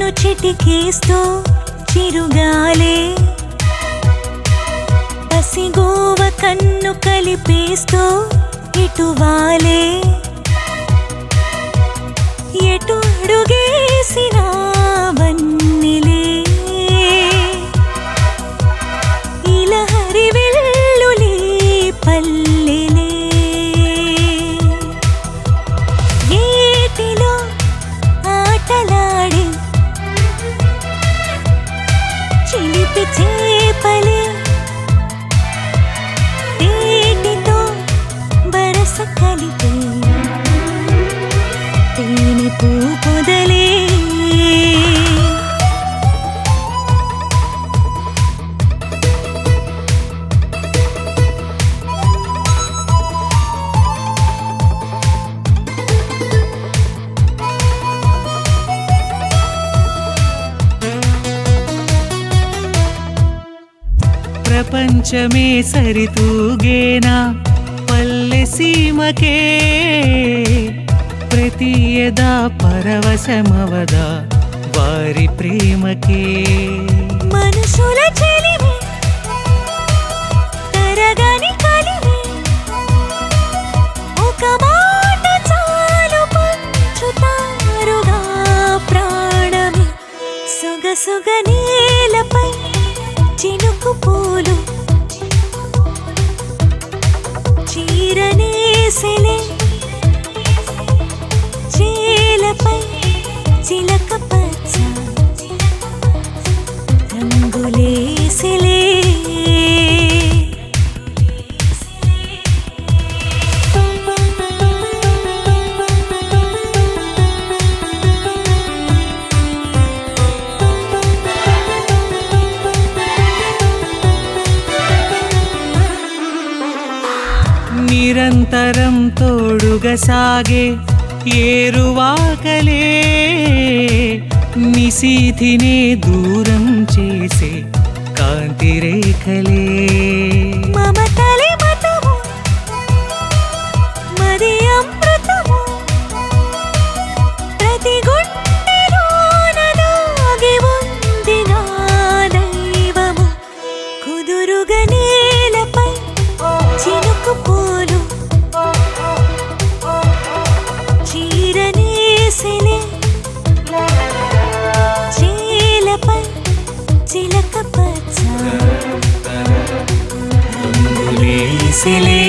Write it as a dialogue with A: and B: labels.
A: కన్ను చిటికేస్తూ చిరుగాలే పసిగోవ కన్ను కలిపేస్తూ ఇటువాలే ఎటు అడుగేసినా వన్నెలే ఇలహరి వెల్లులే పల్లెలే ఏటిలో ఆటలాడి చిలిపి చేపలే తేటితో బరస కలిపే తేనె పూ పొదలే
B: ప్రపంచమే సరితూగేనా పల్లె సీమకే ప్రతి ఎదా పరవశమవదా వారి ప్రేమకే
A: మనుషుల చెలిమి తరగని కలిమి ఒక మాట చాలు పంచుతారుగా ప్రాణమి సొగసుగ నేలపై చినుకు పూలు చీరనేసెలే చేలపై చిలక పచ్చ రంగులేసిలే
B: నిరంతరం తోడుగా సాగే ఏరువాకలే నిశీధినే దూరం చేసే కాంతి రేఖలే
A: మమతలి మతము మది అమృతము ప్రతి గుండెలోన దాగి ఉంది నా దైవము కుదురుగా నేలపై చినుకు పూలు చీరనేసిలే చీలపై చిలక పచ్చ
B: రంగులేసిలే